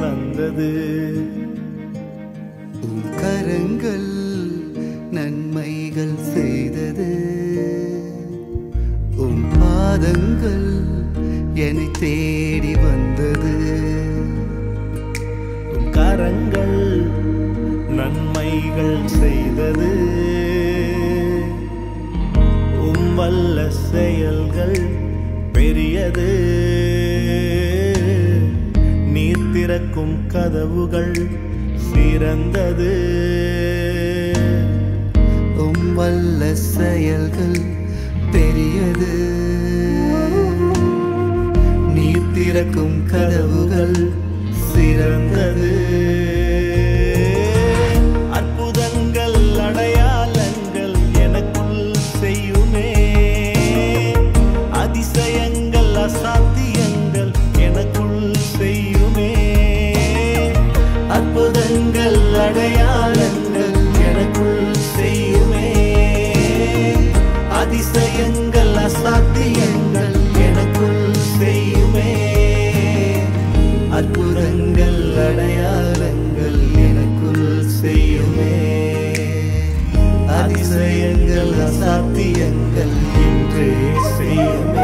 வந்தது உம் கரங்கள் நன்மைகள் செய்தது உம் பாதங்கள் என்னை தேடி வந்தது உம் கரங்கள் நன்மைகள் செய்தது உம் வல்ல செயல்கள் பெரியது நீர் திறக்கும் கதவுகள் சிறந்தது உம் வல்ல செயல்கள் பெரியது நீர் திறக்கும் கதவுகள் சிறந்தது அற்புதங்கள் அடையாளங்கள் எனக்குள் செய்யுமே அதிசயங்கள் அசாத்தியங்கள் எனக்குள் செய்யுமே அற்புதங்கள் அடையாளங்கள் எனக்குள் செய்யுமே அதிசயங்கள் அசாத்தியங்கள் எனக்குள் செய்யுமே அற்புதங்கள் அடையாளங்கள் எனக்குள் செய்யுமே அதிசயங்கள் அசாத்தியங்கள் இன்றே செய்யுமே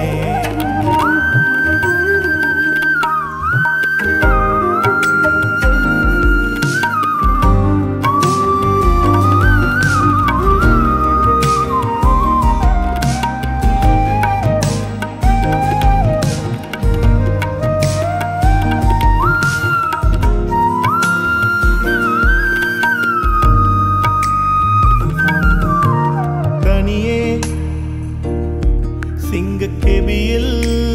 கனியே சிங்கக்கெபியில்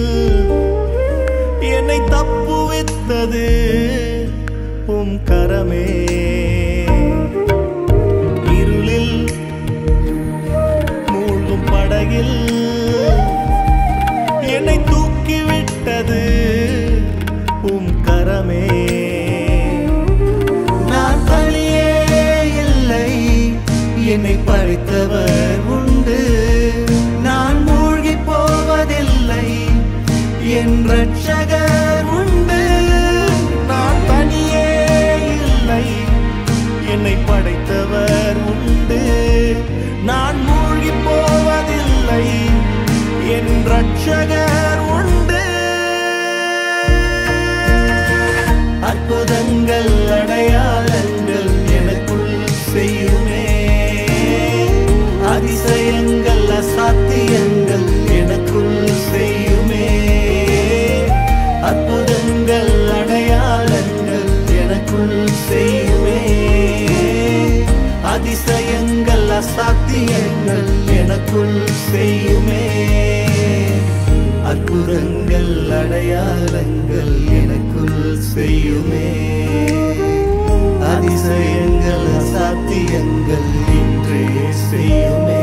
என்னை தப்புவித்தது உம் கரமே இருளில் மூழ்கும் படகில் என்னை தூக்கிவிட்டது உம் கரமே நான் தனியே இல்லை என்னை படைத்தவர் உண்டு நான் மூழ்கி போவதில்லை என் ரட்சகர் உண்டு நான் தனியே இல்லை என்னை படைத்தவர் உண்டு நான் மூழ்கி போவதில்லை என் ரட்சகர் உண்டு அற்புதங்கள் அடையாளங்கள் எனக்குள் செய்யுமே அதிசயங்கள் அசாத்தியங்கள் எனக்குள் செய்யுமே அற்புதங்கள் அடையாளங்கள் எனக்குள் செய்யுமே அதிசயங்கள் அசாத்தியங்கள் எனக்குள் செய்யுமே அற்புதங்கள் அடையாளங்கள் எனக்குள் செய்யுமே அதிசயங்கள் அசாத்தியங்கள் இன்றே செய்யுமே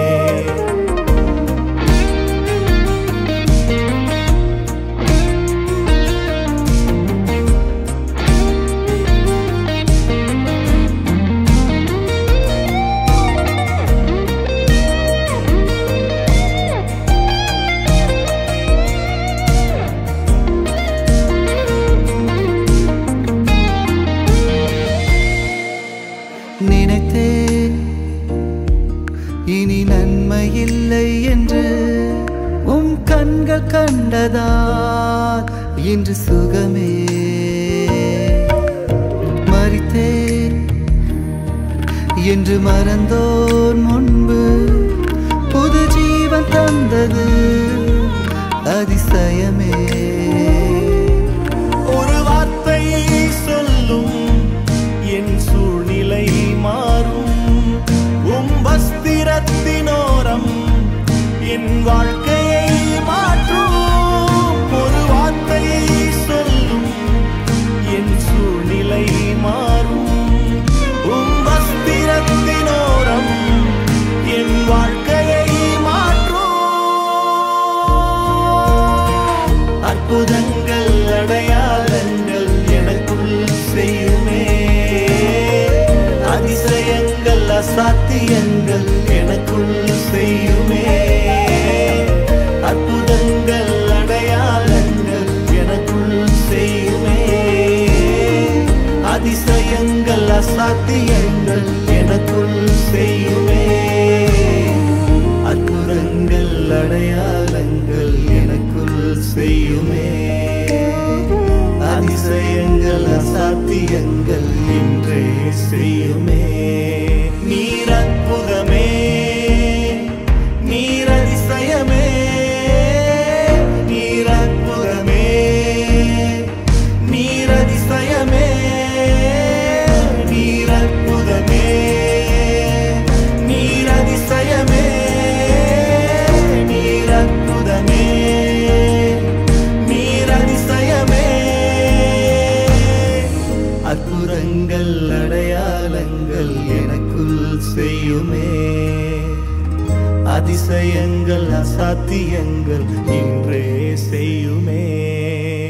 நினைத்தேன் இனி நன்மை இல்லை என்று உம் கண்கள் கண்டதால் இன்று சுகமே மறித்தேன் என்று மறந்தோர் முன்பு புது ஜீவன் தந்தது அதிசயமே ஒரு வார்த்தை சொல்லும் என் சூழ்நிலை மாறும் உம் வஸ்திரத்தினோரம் என் வாழ்க்கையை மாற்றும் ஒரு வார்த்தை சொல்லும் என் சூழ்நிலை மாறும் உம் வஸ்திரத்தினோரம் என் வாழ்க்கையை மாற்றும் அற்புதங்கள் அடையாளங்கள் எனக்குள் செய்யுமே அதிசயங்கள் அசாத்தியங்கள் எனக்குள் செய்யுமே அற்புதங்கள் அடையாளங்கள் எனக்குள் செய்யுமே செய்யுமே அதிசயங்கள் அசாத்தியங்கள் இன்றே செய்யுமே நீர் அற்புதமே நீர் அதிசயமே நீர் அற்புதமே நீர் அதிசயமே நீர் அற்புதமே நீர் அதிசயமே நீர் அற்புதமே நீர் அதிசயமே அற்புதங்கள் அடையாளங்கள் எனக்குள் செய்யுமே அதிசயங்கள் அசாத்தியங்கள் இன்றே செய்யுமே